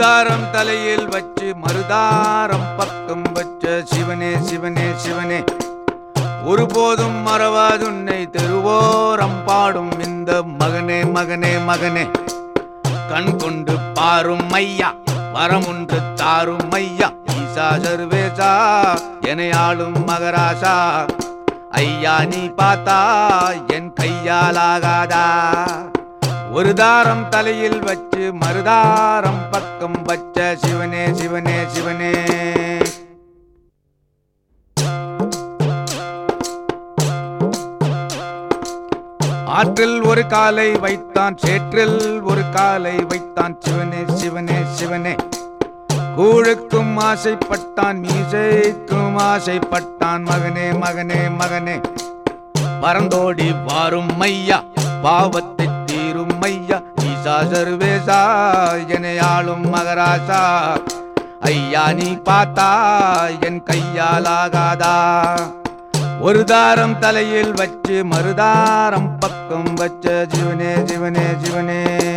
தாரம் தலையில் வச்சு மறுதாரம் பக்கம் வச்ச சிவனே சிவனே சிவனே ஒருபோதும் மறவாதுன்னை தெருவோரம் பாடும் இந்த மகனே மகனே மகனே கண் கொண்டு பாரும் ஐயா வரமுன்று தாரும் ஐயா ஈசா சர்வேசா என ஆளும் மகராசா ஐயா நீ பார்த்தா என் கையாலாகாதா ஒரு தாரம் தலையில் வச்சு மறுதாரம் பக்கம் வச்ச சிவனே சிவனே சிவனே ஆற்றில் ஒரு காலை வைத்தான் சேற்றில் ஒரு காலை வைத்தான் சிவனே சிவனே சிவனே கூழுக்கும் ஆசைப்பட்டான் மீசைக்கும் ஆசைப்பட்டான் மகனே மகனே மகனே பறந்தோடி வாரும் மையா பாவத்தை தீரும் மையா ஈசா சர்வேசா என ஆளும் மகராசா ஐயா நீ பார்த்தா என் கையாலாகாதா ஒரு தாரம் தலையில் வச்சு மறுதாரம் பக்கம் வச்ச ஜீவனே ஜீவனே ஜீவனே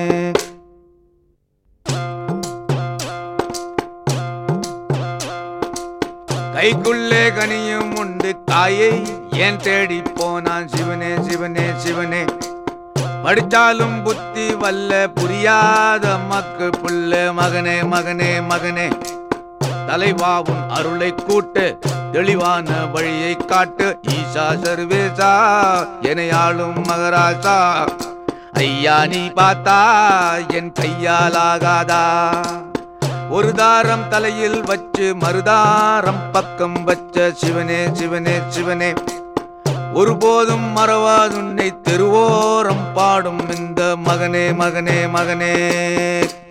கைக்குள்ளே கனியும் உண்டு தாயை ஏன் தேடி போனான் சிவனே சிவனே சிவனே படிச்சாலும் புத்தி வல்ல புரியாத மக்கள் புள்ள மகனே மகனே மகனே தலைவாவும் அருளை கூட்டு தெளிவான வழியை காட்டு ஈசா சர்வேசா என ஆளும் மகராசா ஐயா நீ பார்த்தா என் கையாலாகாதா ஒரு தாரம் தலையில் வச்சு மறுதாரம் பக்கம் வச்ச சிவனே சிவனே சிவனே ஒருபோதும் மறவாதுன்னை தெருவோரம் பாடும் இந்த மகனே மகனே மகனே